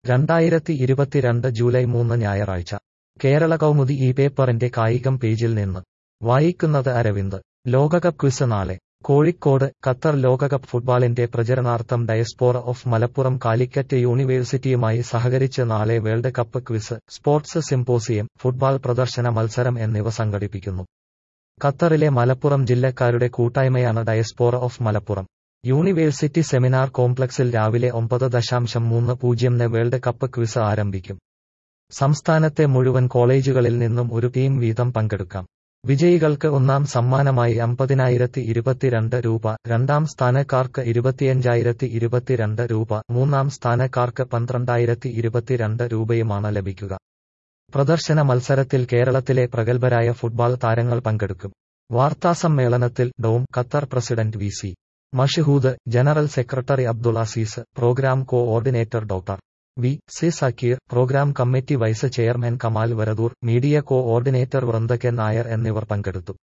രണ്ടായിരത്തി ഇരുപത്തിരണ്ട് ജൂലൈ മൂന്ന് ഞായറാഴ്ച കേരള കൗമുദി ഈ പേപ്പറിന്റെ കായികം പേജിൽ നിന്ന് വായിക്കുന്നത് അരവിന്ദ് ലോകകപ്പ് ക്വിസ് നാളെ കോഴിക്കോട് ഖത്തർ ലോകകപ്പ് ഫുട്ബോളിന്റെ പ്രചരണാർത്ഥം ഡയസ്പോറ ഓഫ് മലപ്പുറം കാലിക്കറ്റ് യൂണിവേഴ്സിറ്റിയുമായി സഹകരിച്ച് നാളെ world cup quiz sports symposium football പ്രദർശന മത്സരം എന്നിവ സംഘടിപ്പിക്കുന്നു ഖത്തറിലെ മലപ്പുറം ജില്ലക്കാരുടെ കൂട്ടായ്മയാണ് diaspora of Malappuram university seminar കോംപ്ലക്സിൽ രാവിലെ ഒമ്പത് ദശാംശം മൂന്ന് പൂജ്യംന് വേൾഡ് കപ്പ് ക്വിസ് ആരംഭിക്കും സംസ്ഥാനത്തെ മുഴുവൻ കോളേജുകളിൽ നിന്നും ഒരു ടീം വീതം പങ്കെടുക്കാം വിജയികൾക്ക് ഒന്നാം സമ്മാനമായി അമ്പതിനായിരത്തി ഇരുപത്തിരണ്ട് രൂപ രണ്ടാം സ്ഥാനക്കാർക്ക് ഇരുപത്തിയഞ്ചായിരത്തി ഇരുപത്തിരണ്ട് രൂപ മൂന്നാം സ്ഥാനക്കാർക്ക് പന്ത്രണ്ടായിരത്തി ഇരുപത്തിരണ്ട് രൂപയുമാണ് ലഭിക്കുക പ്രദർശന മത്സരത്തിൽ കേരളത്തിലെ പ്രഗത്ഭരായ ഫുട്ബോൾ താരങ്ങൾ പങ്കെടുക്കും വാർത്താസമ്മേളനത്തിൽ DOM Qatar president V C Mashhood general secretary Abdul Azeez programme coordinator doctor V C Zakir programme committee vice chairman Kamal Varadoor media coordinator Vrindakan Nair എന്നിവർ പങ്കെടുത്തു